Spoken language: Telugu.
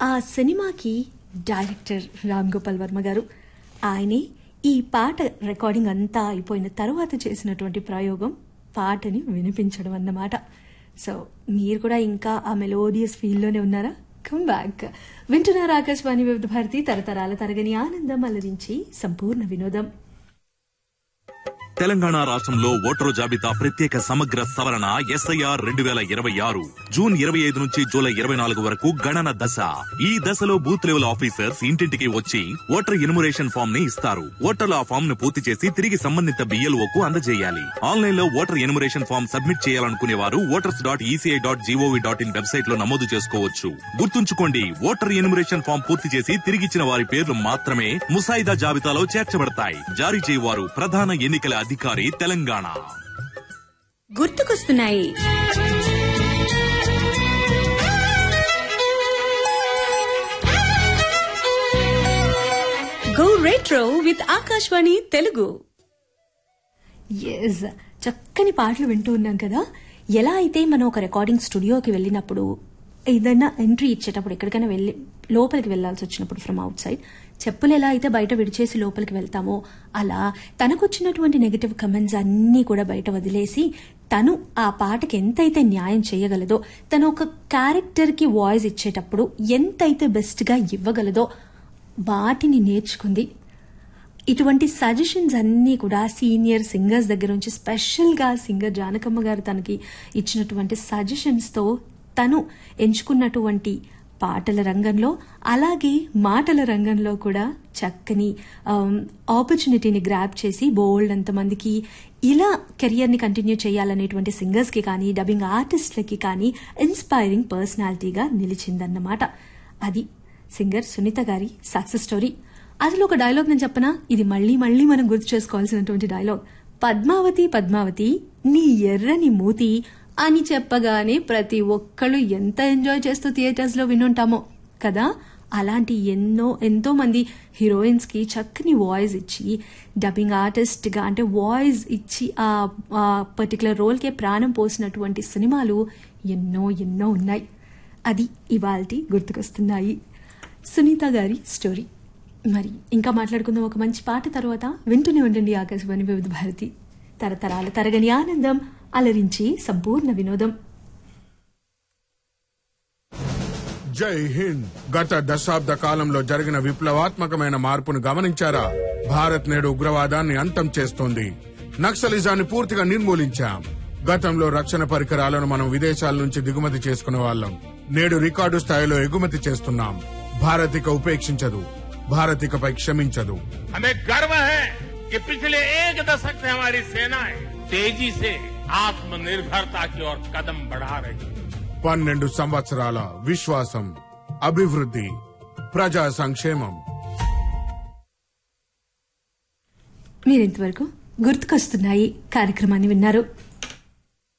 ఆ సినిమాకి డైరెక్టర్ రామ్ గోపాల్ వర్మ గారు ఆయనే ఈ పాట రికార్డింగ్ అంతా అయిపోయిన తర్వాత చేసినటువంటి ప్రయోగం పాటని వినిపించడం అన్నమాట సో మీరు కూడా ఇంకా ఆ మెలోడియస్ ఫీల్లోనే ఉన్నారా కమ్ బ్యాక్ వింటున్నారు ఆకాశవాణి వివిధ భారతి తరతరాల తరగని ఆనందం అలరించి సంపూర్ణ వినోదం తెలంగాణ రాష్ట్రంలో ఓటరు జాబితా ప్రత్యేక సమగ్ర సవరణ ఎస్ఐఆర్ రెండు వేల ఇరవై ఆరు జూన్ ఇరవై ఐదు నుంచి జూలై ఇరవై నాలుగు వరకు గణన దశ ఈ దశలో బూత్ లెవెల్ ఆఫీసర్స్ ఇంటింటికి వచ్చి ఓటర్ ఇనుమరేషన్ ఫామ్ ని ఇస్తారు ఓటర్లు ఆ ఫామ్ ను పూర్తి చేసి తిరిగి సంబంధిత బిఎల్ఓ కు అందజేయాలి ఆన్లైన్ లో ఓటర్ ఎనుమరేషన్ ఫామ్ సబ్మిట్ చేయాలనుకునే వారు voters dot ECI dot G O V dot in website లో నమోదు చేసుకోవచ్చు గుర్తుంచుకోండి ఓటర్ ఎనుమరేషన్ ఫామ్ పూర్తి చేసి తిరిగిచ్చిన వారి పేర్లు మాత్రమే ముసాయిదా జాబితాలో చేర్చబడతాయి జారీ చేయవారు ప్రధాన ఎన్నికల అధికారి తెలంగాణ గుర్తుకొస్తున్నాయి go retro with Akashvani Telugu ఎస్ చక్కని పాటలు వింటూ ఉన్నాం కదా ఎలా అయితే మనం ఒక రికార్డింగ్ స్టూడియోకి వెళ్ళినప్పుడు ఏదైనా ఎంట్రీ ఇచ్చేటప్పుడు ఎక్కడికైనా వెళ్ళి లోపలికి వెళ్లాల్సి వచ్చినప్పుడు ఫ్రమ్ అవుట్ సైడ్ చెప్పులు ఎలా అయితే బయట విడిచేసి లోపలికి వెళ్తామో అలా తనకొచ్చినటువంటి నెగటివ్ కమెంట్స్ అన్నీ కూడా బయట వదిలేసి తను ఆ పాటకి ఎంతైతే న్యాయం చేయగలదో తను ఒక క్యారెక్టర్కి వాయిస్ ఇచ్చేటప్పుడు ఎంతైతే బెస్ట్గా ఇవ్వగలదో వాటిని నేర్చుకుంది ఇటువంటి సజెషన్స్ అన్నీ కూడా సీనియర్ సింగర్స్ దగ్గర నుంచి స్పెషల్గా సింగర్ జానకమ్మ గారు తనకి ఇచ్చినటువంటి సజెషన్స్తో తను ఎంచుకున్నటువంటి పాటల రంగంలో అలాగే మాటల రంగంలో కూడా చక్కని ఆపర్చునిటీని గ్రాప్ చేసి బోల్డ్ అంతమందికి ఇలా కెరియర్ని కంటిన్యూ చేయాలనేటువంటి సింగర్స్కి కానీ డబ్బింగ్ ఆర్టిస్టులకి కానీ ఇన్స్పైరింగ్ పర్సనాలిటీగా నిలిచిందన్నమాట అది సింగర్ సునీత గారి సక్సెస్ స్టోరీ అసలు ఒక డైలాగ్ నేను చెప్పనా ఇది మళ్ళీ మళ్ళీ మనం గుర్తు చేసుకోవాల్సినటువంటి డైలాగ్ పద్మావతి పద్మావతి నీ ఎర్రని మూతి అని చెప్పగానే ప్రతి ఒక్కళ్ళు ఎంత ఎంజాయ్ చేస్తూ థియేటర్స్ లో వినుంటామో కదా అలాంటి ఎన్నో ఎంతో మంది హీరోయిన్స్ కి చక్కని వాయిస్ ఇచ్చి డబ్బింగ్ ఆర్టిస్ట్ గా అంటే వాయిస్ ఇచ్చి ఆ పర్టికులర్ రోల్ కే ప్రాణం పోసినటువంటి సినిమాలు ఎన్నో ఎన్నో ఉన్నాయి అది ఇవాల్టి గుర్తుకొస్తున్నాయి సునీత గారి స్టోరీ మరి ఇంకా మాట్లాడుకుందాం ఒక మంచి పాట తర్వాత వింటూనే ఉండండి ఆకాశవాణి వివిధ భారతి తరతరాల తరగని ఆనందం అలరించి సంపూర్ణ వినోదం జై హింద్ గత దశాబ్ద కాలంలో జరిగిన విప్లవాత్మకమైన మార్పును గమనించారా భారత్ నేడు ఉగ్రవాదాన్ని అంతం చేస్తోంది నక్సలిజాన్ని పూర్తిగా నిర్మూలించాం గతంలో రక్షణ పరికరాలను మనం విదేశాల నుంచి దిగుమతి చేసుకునే వాళ్ళం నేడు రికార్డు స్థాయిలో ఎగుమతి చేస్తున్నాం భారత్ ఇక ఉపేక్షించదు భారత్ ఇకపై క్షమించదు हमें गर्व है कि पिछले एक दशक से हमारी सेनाएं तेजी से आत्मनिर्भरता की ओर कदम बढ़ा रही है పన్నెండు సంవత్సరాల విశ్వాసం అభివృద్ధి ప్రజా సంక్షేమం మీరింతవరకు గుర్తుకొస్తున్నాయి కార్యక్రమాన్ని విన్నారు